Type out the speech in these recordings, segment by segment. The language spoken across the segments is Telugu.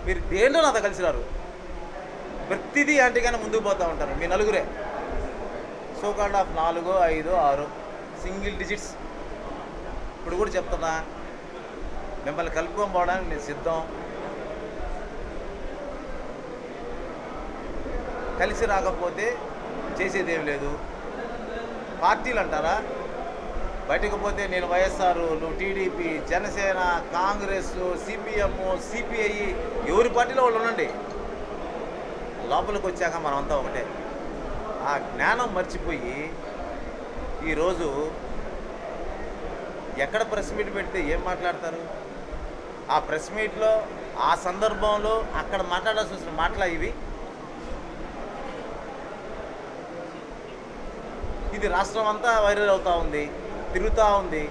మీరు దేంట్లో నాతో కలిసి రారు ప్రతిదీ యాంటీగానే ముందుకు పోతూ ఉంటారు మీ నలుగురే సో కాల్డ్ ఆఫ్ నాలుగు ఐదు ఆరు సింగిల్ డిజిట్స్ ఇప్పుడు కూడా చెప్తున్నా మిమ్మల్ని కలుపుకొని పోవడానికి నేను సిద్ధం కలిసి రాకపోతే చేసేది ఏం లేదు పార్టీలు అంటారా బయటకు పోతే నేను వైఎస్ఆర్ నువ్వు టీడీపీ జనసేన కాంగ్రెస్ సిపిఎం సిపిఐ ఎవరి పార్టీలో వాళ్ళు ఉండండి లోపలికి వచ్చాక మనమంతా ఒకటే ఆ జ్ఞానం మర్చిపోయి ఈరోజు ఎక్కడ ప్రెస్ మీట్ పెడితే ఏం మాట్లాడతారు ఆ ప్రెస్ మీట్లో ఆ సందర్భంలో అక్కడ మాట్లాడాల్సి వచ్చిన మాటలా ఇవి ఇది రాష్ట్రం అంతా వైరల్ అవుతా ఉంది తిరుగుతూ ఉంది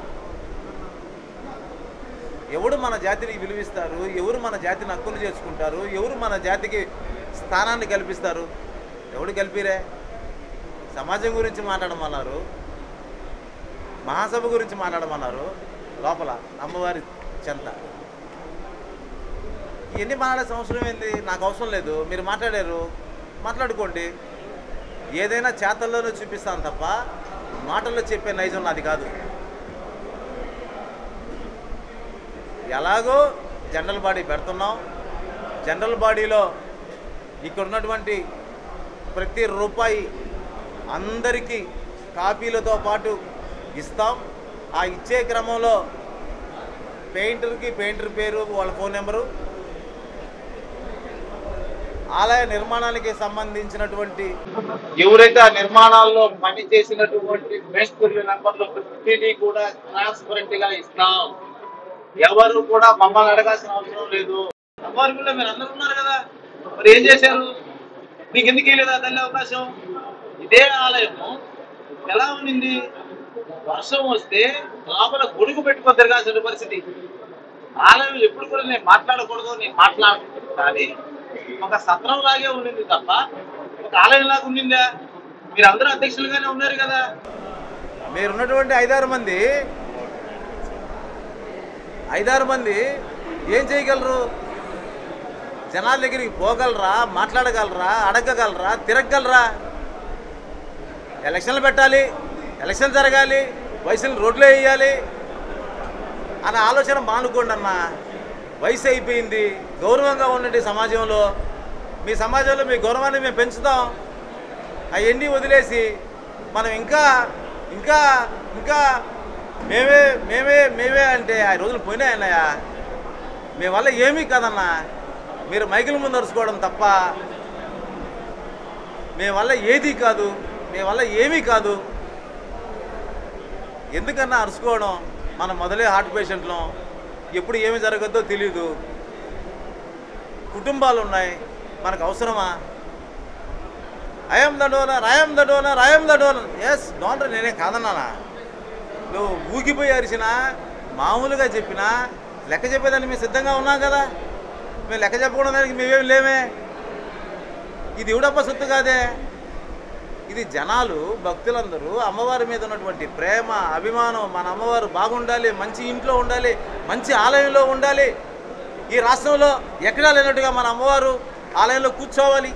ఎవడు మన జాతిని విలువిస్తారు ఎవరు మన జాతిని హక్కులు చేసుకుంటారు ఎవరు మన జాతికి స్థానాన్ని కల్పిస్తారు ఎవడు కలిపిరే సమాజం గురించి మాట్లాడమన్నారు మహాసభ గురించి మాట్లాడమన్నారు లోపల అమ్మవారి చెంత ఇవన్నీ మాట్లాడాల్సిన అవసరం ఏంది నాకు అవసరం లేదు మీరు మాట్లాడారు మాట్లాడుకోండి ఏదైనా చేతల్లోనే చూపిస్తాను తప్ప మాటల్లో చెప్పే నైజం నాది కాదు ఎలాగో జనరల్ బాడీ పెడుతున్నాం జనరల్ బాడీలో ఇక్కడ ఉన్నటువంటి ప్రతి రూపాయి అందరికీ కాపీలతో పాటు ఇస్తాం ఆ ఇచ్చే క్రమంలో పెయింటర్కి పెయింటర్ పేరు వాళ్ళ ఫోన్ నెంబరు ఆలయ నిర్మాణానికి సంబంధించినటువంటి ఎవరైతే ఆ నిర్మాణాల్లో పని చేసినటువంటి మేస్త్రుల నెంబర్లు ప్రతిదీ కూడా ట్రాన్స్పరెంట్ గా ఇస్తాం ఎవరు కూడా మమ్మల్ని అడగాల్సిన అవసరం లేదు అమ్మవారి గుళ్ళో మీరు అందరూ ఉన్నారు కదా మరి ఏం చేశారు మీకు ఎందుకు ఇవ్వలేదా తల్లి అవకాశం ఇదే ఆలయము ఎలా ఉండింది వర్షం వస్తే లోపల గొడుగు పెట్టుకొని తిరగాల్సిన పరిస్థితి ఆలయం ఎప్పుడు కూడా నేను మాట్లాడకూడదు నేను మాట్లాడకూడదు కానీ ఒక సత్రం లాగే ఉండింది తప్ప ఒక ఆలయం లాగా ఉండిందా మీరు అందరూ అధ్యక్షులుగానే ఉన్నారు కదా మీరున్నటువంటి ఐదారు మంది ఐదారు మంది ఏం చేయగలరు జనాల దగ్గరికి పోగలరా మాట్లాడగలరా అడగగలరా తిరగగలరా ఎలక్షన్లు పెట్టాలి ఎలక్షన్ జరగాలి వయసులు రోడ్లు వేయాలి అనే ఆలోచన మానుకోండి అన్న వయసు అయిపోయింది గౌరవంగా ఉండండి సమాజంలో మీ సమాజంలో మీ గౌరవాన్ని మేము పెంచుతాం అవన్నీ వదిలేసి మనం ఇంకా ఇంకా ఇంకా మేమే మేమే మేమే అంటే ఆ రోజులు పోయినాయన్నయ్య మీ వల్ల ఏమీ కాదన్నా మీరు మైకుల ముందు అరుచుకోవడం తప్ప మీ వల్ల ఏది కాదు మీ వల్ల ఏమీ కాదు ఎందుకన్నా అరుచుకోవడం మనం మొదలే హార్ట్ పేషెంట్లు ఎప్పుడు ఏమి జరగద్దో తెలియదు కుటుంబాలు ఉన్నాయి మనకు అవసరమా I'm the donor I'm the donor I'm the donor yes donor నేనే కాదన్నానా నువ్వు ఊగిపోయి అరిచినా మామూలుగా చెప్పినా లెక్క చెప్పేదానికి మేము సిద్ధంగా ఉన్నాం కదా మేము లెక్క చెప్పకుండా దానికి మేమేమి లేమే ఇది ఎవడప్ప సొత్తు కాదే ఇది జనాలు భక్తులందరూ అమ్మవారి మీద ఉన్నటువంటి ప్రేమ అభిమానం మన అమ్మవారు బాగుండాలి మంచి ఇంట్లో ఉండాలి మంచి ఆలయంలో ఉండాలి ఈ రాష్ట్రంలో ఎక్కడా లేనట్టుగా మన అమ్మవారు ఆలయంలో కూర్చోవాలి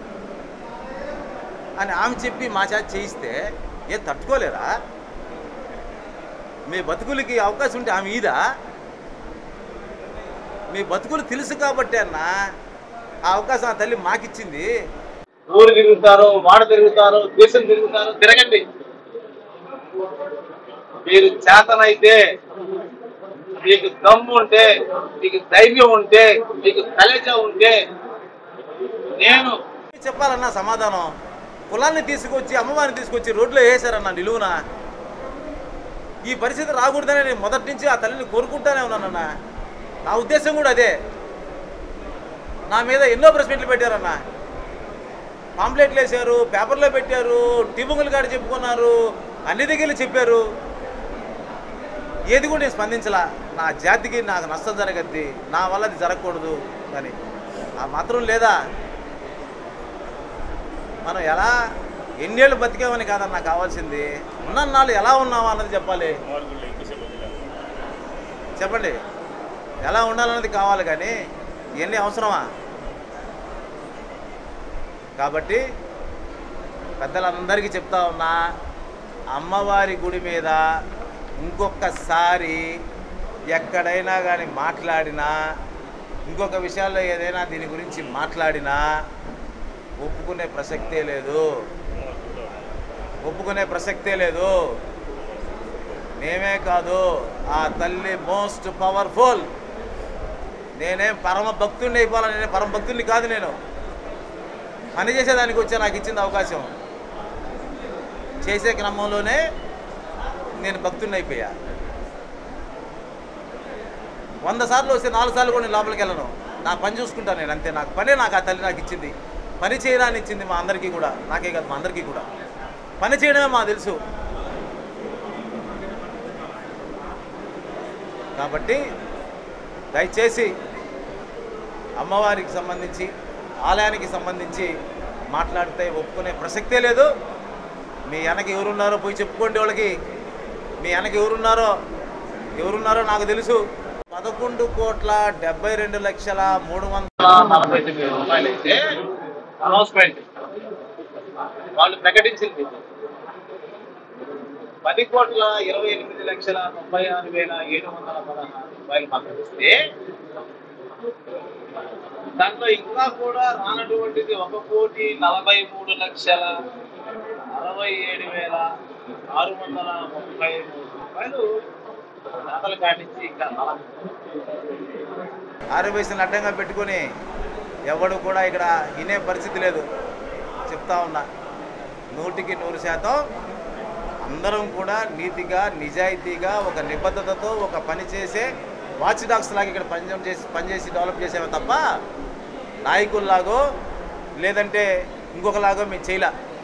అని ఆమె చెప్పి మా చేత చేయిస్తే ఏం తట్టుకోలేరా మీ బతుకులకి అవకాశం ఉంటే ఆమె ఈదా మీ బతుకులు తెలుసు కాబట్టి అన్న ఆ అవకాశం ఆ తల్లి మాకిచ్చింది ఊరు తిరుగుతారు వాడ తిరుగుతారు దేశం తిరుగుతారు తిరగండి మీరు చేతనైతే మీకు దమ్ము ఉంటే మీకు ధైర్యం ఉంటే మీకు కలజ ఉంటే నేను చెప్పాలన్నా సమాధానం కులాన్ని తీసుకొచ్చి అమ్మవారిని తీసుకొచ్చి రోడ్లో వేసారన్న నిలువున ఈ పరిస్థితి రాకూడదని నేను మొదటి నుంచి ఆ తల్లిని కోరుకుంటానే ఉన్నానన్న నా ఉద్దేశం కూడా అదే నా మీద ఎన్నో ప్రెస్ మీట్లు పెట్టారన్న పాంప్లెట్లు వేశారు పేపర్లో పెట్టారు టిబుంగులు కాడ చెప్పుకున్నారు అన్ని దగ్గర చెప్పారు ఏది కూడా నేను స్పందించలా నా జాతికి నాకు నష్టం జరగద్ది నా వల్ల అది జరగకూడదు అని ఆ మాత్రం లేదా మనం ఎలా ఎన్నేళ్ళు బతికామని కాదన్న నాకు కావాల్సింది ఉన్న నాళ్ళు ఎలా ఉన్నావా అన్నది చెప్పాలి చెప్పండి ఎలా ఉండాలన్నది కావాలి కానీ ఇవన్నీ అవసరమా కాబట్టి పెద్దలందరికీ చెప్తా ఉన్నా అమ్మవారి గుడి మీద ఇంకొకసారి ఎక్కడైనా కానీ మాట్లాడినా ఇంకొక విషయాల్లో ఏదైనా దీని గురించి మాట్లాడినా ఒప్పుకునే ప్రసక్తే లేదు ఒప్పుకునే ప్రసక్తే లేదు మేమే కాదు ఆ తల్లి మోస్ట్ పవర్ఫుల్ నేనేం పరమ భక్తుడిని అయిపోవాలని నేను పరమ భక్తుడిని కాదు నేను పని చేసేదానికి వచ్చా నాకు ఇచ్చింది అవకాశం చేసే క్రమంలోనే నేను భక్తుడిని అయిపోయా వంద సార్లు వస్తే నాలుగు సార్లు కూడా నేను లోపలికి వెళ్ళను నా పని చూసుకుంటాను నేను అంతే నాకు పనే నాకు ఆ తల్లి నాకు ఇచ్చింది పని చేయడాన్ని ఇచ్చింది మా అందరికీ కూడా నాకే కాదు మా అందరికీ కూడా పని చేయడమే మాకు తెలుసు కాబట్టి దయచేసి అమ్మవారికి సంబంధించి ఆలయానికి సంబంధించి మాట్లాడితే ఒప్పుకునే ప్రసక్తే లేదు మీ వెనక ఎవరున్నారో పోయి చెప్పుకోండి వాళ్ళకి మీ వెనక ఎవరున్నారో ఎవరున్నారో నాకు తెలుసు పదకొండు కోట్ల డెబ్బై రెండు లక్షల మూడు వందల నలభై తొమ్మిది రూపాయలు అయితే అనౌన్స్మెంట్ వాళ్ళు ప్రకటించింది పది కోట్ల ఇరవై ఎనిమిది లక్షల ముప్పై ఆరు వేల ఏడు వందల పదహారు రూపాయలు మాత్రం ఇస్తే దాంట్లో ఇంకా కూడా రానటువంటిది ఒక కోటి నలభై మూడు లక్షల అరవై ఏడు వేల ఆరు వందల ముప్పై మూడు రూపాయలు దాతల కాడించి ఇంకా ఆరోగ్యశ్రీని అడ్డంగా పెట్టుకొని ఎవడు కూడా ఇక్కడ వినే పరిస్థితి లేదు చెప్తా ఉన్నా నూటికి నూరు శాతం అందరం కూడా నీతిగా నిజాయితీగా ఒక నిబద్ధతతో ఒక పని చేసే వాచ్ డాగ్స్ లాగా ఇక్కడ పని చేసి పనిచేసి డెవలప్ చేసామే తప్ప నాయకుల్లాగో లేదంటే ఇంకొకలాగో మేము చేయలే